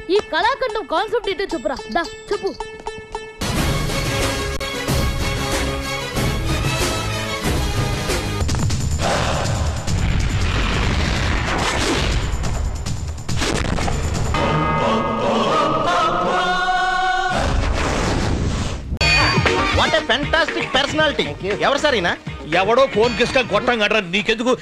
ఈ కళాఖండం కాన్సెప్ట్ ఏంటో చెప్పురా దా చెప్పు వాట్ ఏ ఫెంటాస్టిక్ పర్సనాలిటీ ఎవరు సార్ ఈయన ఎవడో ఫోన్ కిస్కా గొట్టం గడ్ర నీకెందుకు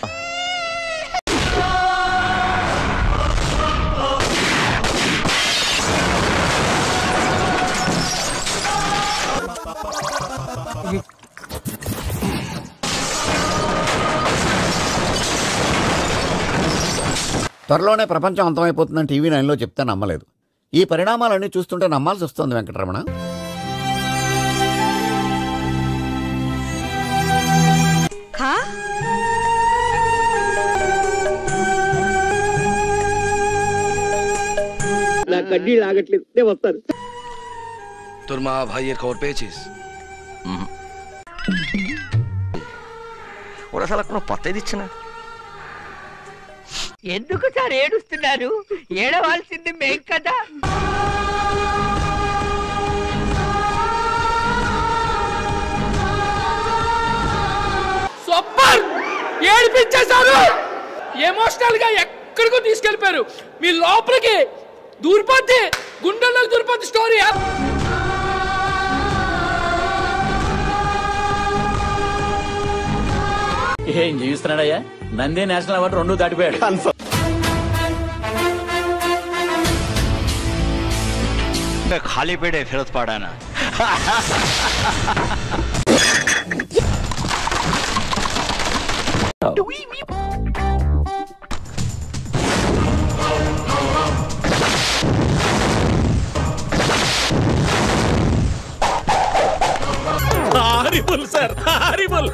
త్వరలోనే ప్రపంచం అంతమైపోతుందని టీవీ నైన్లో చెప్తే నమ్మలేదు ఈ పరిణామాలన్నీ చూస్తుంటే నమ్మాల్సి వస్తుంది వెంకటరమణ ఖా నా కడ్డీ లాగట్లేదు నేను వస్తాను তোর মা ভাইয়ের খবর পেয়েছিস ওরা শালা কোনো পত্তাই দিচ্ছে না ఎందుకు సార్ ఏడుస్తున్నారు ఏడవాల్సింది మేం కదా సూపర్ ఏడిపించేశారు ఎమోషనల్ గా ఎక్కడికో తీసుకెళ్లిపోయారు మీ లోపలికి దూరిపోద్ది గుండెల్లోకి దూరిపోద్ది స్టోరీ ఏం జీవిస్తున్నాడయ్యా నంది నేషనల్ అవార్డు రెండు దాటిపోయాడు খালি পেটে ফেরত পাঠায় না హారిబుల్ సార్ హారిబుల్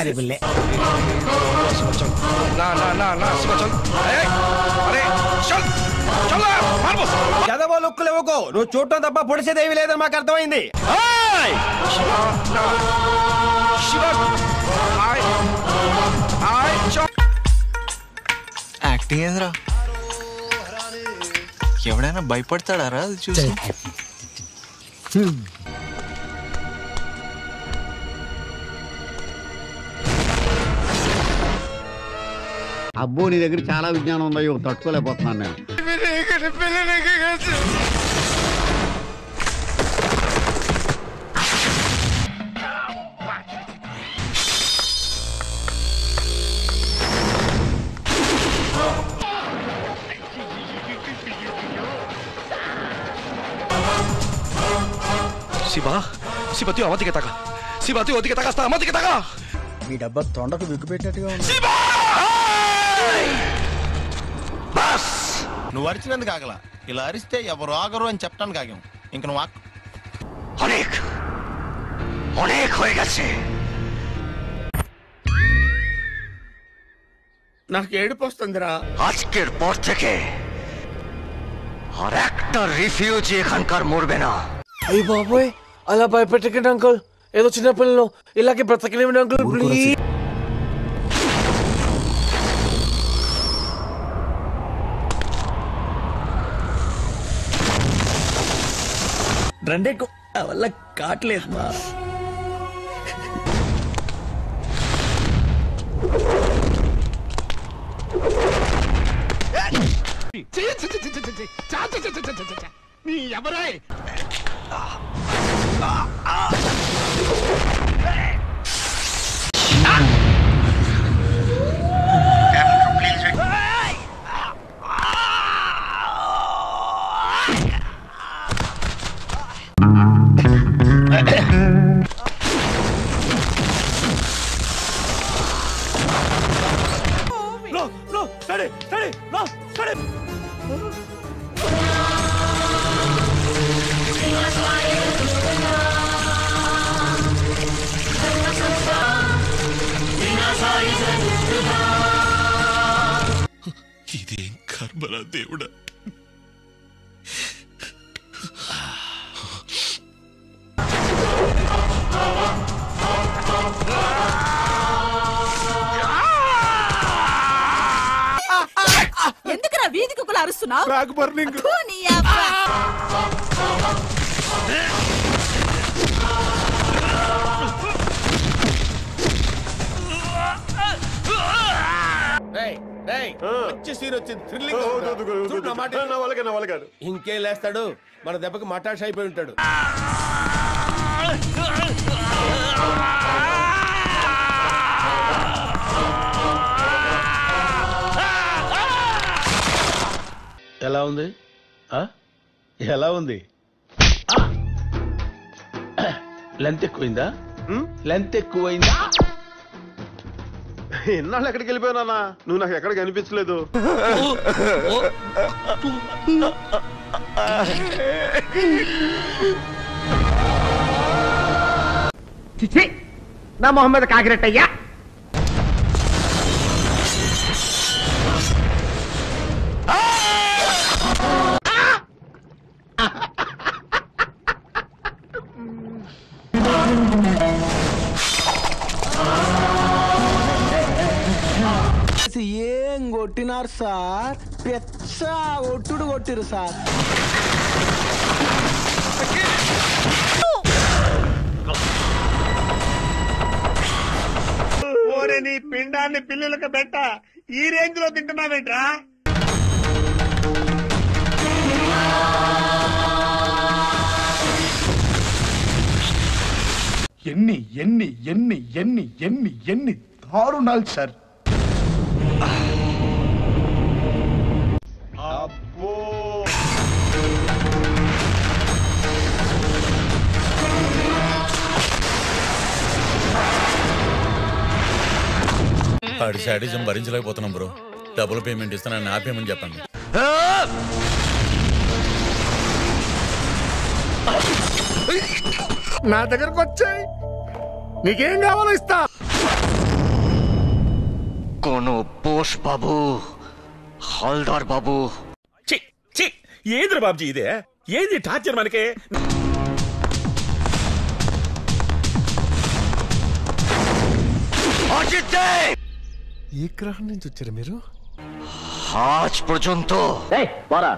না না না না শিবা চল এই, আরে চল চল না, মারবো చదవో లుక్కులు ఇవ్వకో నువ్వు చూడటం తప్ప పొడిచేదేవి లేదని మాకు అర్థమైంది শিবা না শিবা আয় আয় চল యాక్టింగ్ ఏందిరా ఎవడైనా భయపడతాడారా అది చూసి అబ్బో నీ దగ్గర చాలా విజ్ఞానం ఉందయ్యో తట్టుకోలేకపోతున్నాను నేను শিবা শিবা তুই আমার দিকে তাকা শিবা তুই ওদিকে তাকাস না আমার দিকে তাকা మీ డబ్బా తొండకు విగ్గు పెట్టినట్టుగా ఉంది শিবা বাস నువ్వు అరిచినందుకు ఆగల ఇలా అరిస్తే ఎవరు ఆగరు అని చెప్పడానికి ఆగాం ఇంక నువ్వు ఆక్ অনেক অনেক হয়ে গেছে నాకు ఏడుపు వస్తుందిరా আজকের পর থেকে আর একটা রিফিউজি এখানকার মরবে না అయ్యి బాబోయ్ అలా భయపెట్టకండి అంకుల్ ఏదో చిన్న పిల్లలు ఇలాగే బ్రతకలేమండి అంకుల్ ప్లీజ్ రండి వల్ల కావట్లేదు మా ఇదేం కర్మరా దేవుడా ఎందుకురా వీధి కుక్కల ఎందుకు అరుస్తున్నావు బ్యాక్ బర్నింగ్ ఫు, నీ అబ్బా. వచ్చే సీన్ వచ్చింది థ్రిల్లింగ్ చూడు నా మాట ఇంకేం లేస్తాడు మన దెబ్బకి మటాష్ అయిపోయి ఉంటాడు ఎలా ఉంది ఆ? ఎలా ఉంది లెంత్ ఎక్కువైందా లెంత్ ఎక్కువైందా ఎన్నాళ్ళు ఎక్కడికి వెళ్ళిపోయానా నువ్వు నాకు ఎక్కడ కనిపించలేదు నా మొహం మీద కాకిరెట్టయ్యా ఏం కొట్టినారు సార్ పెచ్చ ఒట్టుడు కొట్టిరు సార్ ఓరే నీ పిండాన్ని పిల్లలకు పెట్ట ఈ రేంజ్ లో తింటున్నావేంట్రా ఎన్ని ఎన్ని ఎన్ని ఎన్ని ఎన్ని ఎన్ని దారుణాలు సార్ ఆడి శాడిజం భరించలేకపోతున్నాం బ్రో డబుల్ పేమెంట్ ఇస్తానని ఆపేయమని చెప్పండి నా దగ్గరకు వచ్చాయి నీకేం కావాలో ఇస్తా কোনো বোস বাবু হালদার বাবু ఏంద్ర బాబ్జీ ఇదే ఏంది టార్చర్ మనకి অজিত দে ఏ గ్రహం నుంచి వచ్చారు మీరు আজ পর্যন্ত పోరా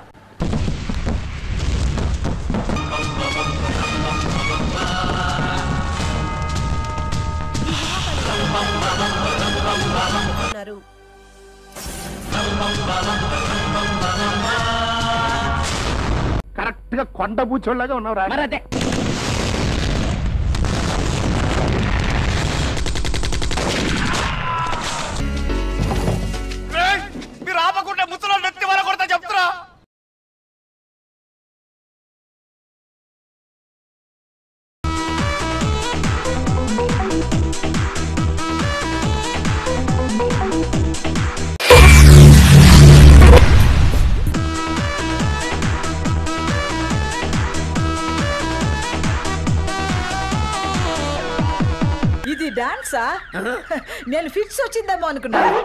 కరెక్ట్ గా కొండ పూచోళ్ళగా ఉన్నావు రా మీరు ఆపకుండా ముసలో నెత్తి వర కొడతా చెప్తున్నా ఇది డాన్సా నేను ఫిక్స్ వచ్చిందేమో అనుకున్నాను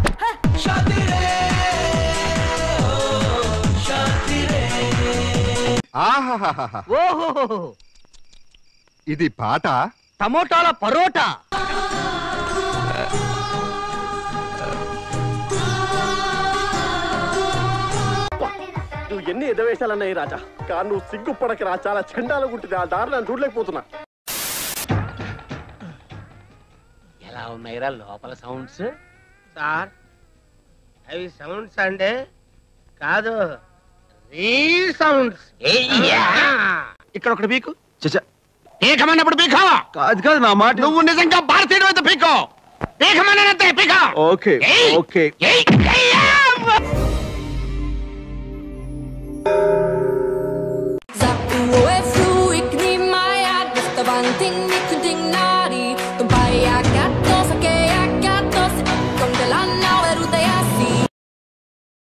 ఇది పాట టమోటాల పరోటా నువ్వు ఎన్ని ఎదవేశాలన్నాయి రాజా కానీ నువ్వు సిగ్గుపడకరా చాలా చండాలు గుంటుంది ఆ దారి నన్ను చూడలేకపోతున్నా ఎలా ఉన్నాయిరా లోపల సౌండ్స్ సార్ అవి సౌండ్స్ అంటే కాదు రీ సౌండ్స్ ఇక్కడ ఒకటి పీకు పీకమన్నప్పుడు పీకో కాదు కాదు నా మాట నువ్వు నిజంగా భారతీయుడు అయితే పీకో పీకమన్నానంతే పీకో okay okay Sag du, es du, ich nehm mein Herz, das der Wand in